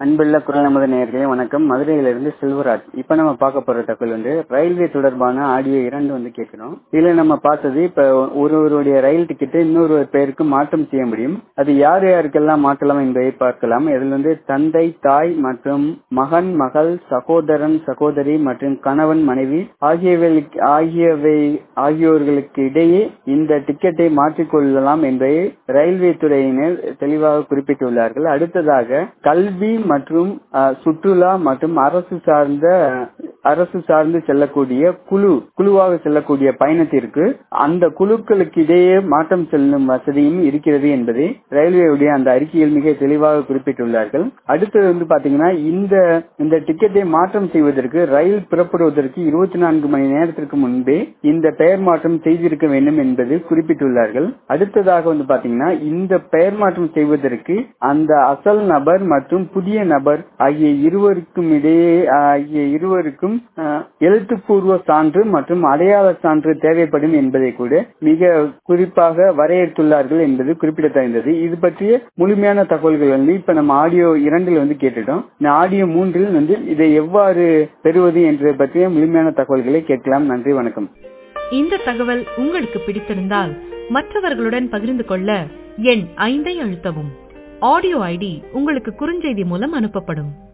அன்புள்ள குரல் நமது நேயர்களே வணக்கம் மதுரையிலிருந்து செல்வராஜ் இப்ப நம்ம பார்க்க போற தகவல் வந்து ரயில்வே தொடர்பான ஆடியோ இரண்டு வந்து கேட்கிறோம் இதுல நம்ம பார்த்தது இப்ப ஒருவருடைய ரயில் டிக்கெட் இன்னொரு பேருக்கு மாற்றம் செய்ய முடியும் அது யார் யாருக்கெல்லாம் மாற்றலாம் என்பதை பார்க்கலாம் இதில் வந்து தந்தை தாய் மற்றும் மகன் மகள் சகோதரன் சகோதரி மற்றும் கணவன் மனைவி ஆகியவைகளுக்கு ஆகியவை ஆகியோர்களுக்கு இடையே இந்த டிக்கெட்டை மாற்றிக்கொள்ளலாம் என்பதை ரயில்வே துறையினர் தெளிவாக குறிப்பிட்டுள்ளார்கள் அடுத்ததாக கல்வி மற்றும் அஹ், சுற்றுலா மற்றும் அரசு சார்ந்த அரசு சார்ந்து செல்லக்கூடிய குழு குழுவாக செல்லக்கூடிய பயணத்திற்கு அந்த குழுக்களுக்கு இடையே மாற்றம் செல்லும் வசதியும் இருக்கிறது என்பதை ரயில்வேயுடைய அந்த அறிக்கையில் மிக தெளிவாக குறிப்பிட்டுள்ளார்கள் அடுத்தது வந்து பாத்தீங்கன்னா இந்த இந்த டிக்கெட்டை மாற்றம் செய்வதற்கு ரயில் புறப்படுவதற்கு இருபத்தி நான்கு மணி நேரத்திற்கு முன்பே இந்த பெயர் மாற்றம் செய்திருக்க வேண்டும் என்பது குறிப்பிட்டுள்ளார்கள் அடுத்ததாக வந்து பாத்தீங்கன்னா இந்த பெயர் மாற்றம் செய்வதற்கு அந்த அசல் நபர் மற்றும் புதிய நபர் ஆகிய இருவருக்கும் இடையே ஆகிய இருவருக்கும் அஹ், எழுத்துப்பூர்வ சான்று மற்றும் அடையாள சான்று தேவைப்படும் என்பதை கூட மிக குறிப்பாக வரையறுத்துள்ளார்கள் என்பது குறிப்பிடத்தகுந்தது இது பற்றிய முழுமையான தகவல்கள் வந்து இப்ப நம்ம ஆடியோ இரண்டில் வந்து கேட்டுட்டோம் இந்த ஆடியோ மூன்றில் வந்து இதை எவ்வாறு பெறுவது என்பதை பற்றிய முழுமையான தகவல்களை கேட்கலாம் நன்றி வணக்கம் இந்த தகவல் உங்களுக்கு பிடித்திருந்தால் மற்றவர்களுடன் பகிர்ந்து கொள்ள எண் ஐந்தை அழுத்தவும் ஆடியோ ஐடி உங்களுக்கு குறுஞ்செய்தி மூலம் அனுப்பப்படும்